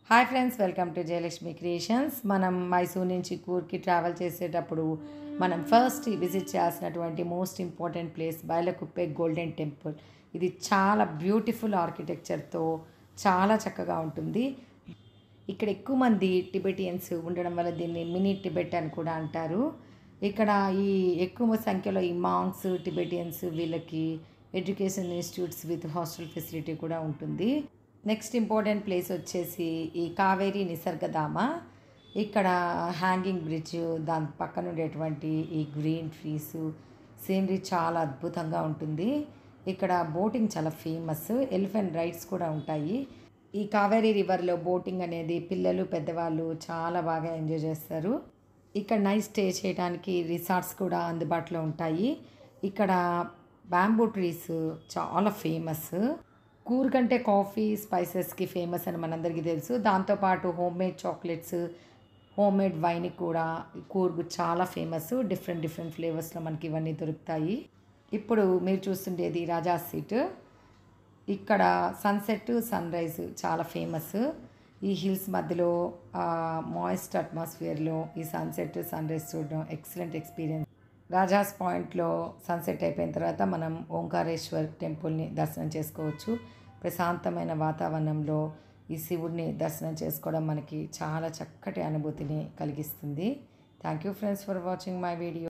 hi friends welcome to Jayalakshmi creations మనం మైసూర్ నుంచి కూర్కి ట్రావెల్ చేసేటప్పుడు మనం ఫస్ట్ విజిట్ చేయాల్సినటువంటి most important place Bylakuppe golden temple ఇది చాలా బ్యూటిఫుల్ ఆర్కిటెక్చర్తో చాలా చక్కగా ఉంటుంది ఇక్కడ ఎక్కువ మంది టిబెటియన్స్ ఉండడం వల్ల దీన్ని మినీ టిబెట్ అని కూడా అంటారు ఇక్కడ ఈ ఎక్కువ సంఖ్యలో ఈ మాంగ్స్ టిబెటియన్స్ వీళ్ళకి education institutes with hostel facility కూడా ఉంటుంది నెక్స్ట్ ఇంపార్టెంట్ ప్లేస్ వచ్చేసి ఈ కావేరి నిసర్గధామ ఇక్కడ హ్యాంగింగ్ బ్రిడ్జ్ దాని పక్కన ఉండేటువంటి ఈ గ్రీన్ ట్రీస్ సీనరీ చాలా అద్భుతంగా ఉంటుంది ఇక్కడ బోటింగ్ చాలా ఫేమస్ ఎలిఫెంట్ రైడ్స్ కూడా ఉంటాయి ఈ కావేరీ రివర్లో బోటింగ్ అనేది పిల్లలు పెద్దవాళ్ళు చాలా బాగా ఎంజాయ్ చేస్తారు ఇక్కడ నైట్ స్టే చేయడానికి రిసార్ట్స్ కూడా అందుబాటులో ఉంటాయి ఇక్కడ బ్యాంబూ ట్రీస్ చాలా ఫేమస్ కూర్ కంటే కాఫీ స్పైసెస్కి ఫేమస్ అని మనందరికీ తెలుసు దాంతోపాటు home made chocolates home made wine కూడా కూర్గు చాలా ఫేమస్ డిఫరెంట్ డిఫరెంట్ ఫ్లేవర్స్లో మనకి ఇవన్నీ దొరుకుతాయి ఇప్పుడు మీరు చూస్తుండేది రాజా సీట్ ఇక్కడ సన్సెట్ సన్ రైజ్ చాలా ఫేమస్ ఈ హిల్స్ మధ్యలో మాయిస్ట్ అట్మాస్ఫియర్లో ఈ సన్సెట్ సన్ రైజ్ చూడడం ఎక్సలెంట్ ఎక్స్పీరియన్స్ రాజాస్ పాయింట్లో సన్సెట్ అయిపోయిన తర్వాత మనం ఓంకారేశ్వర్ టెంపుల్ని దర్శనం చేసుకోవచ్చు ప్రశాంతమైన వాతావరణంలో ఈ శివుడిని దర్శనం చేసుకోవడం మనకి చాలా చక్కటి అనుభూతిని కలిగిస్తుంది thank you friends for watching my video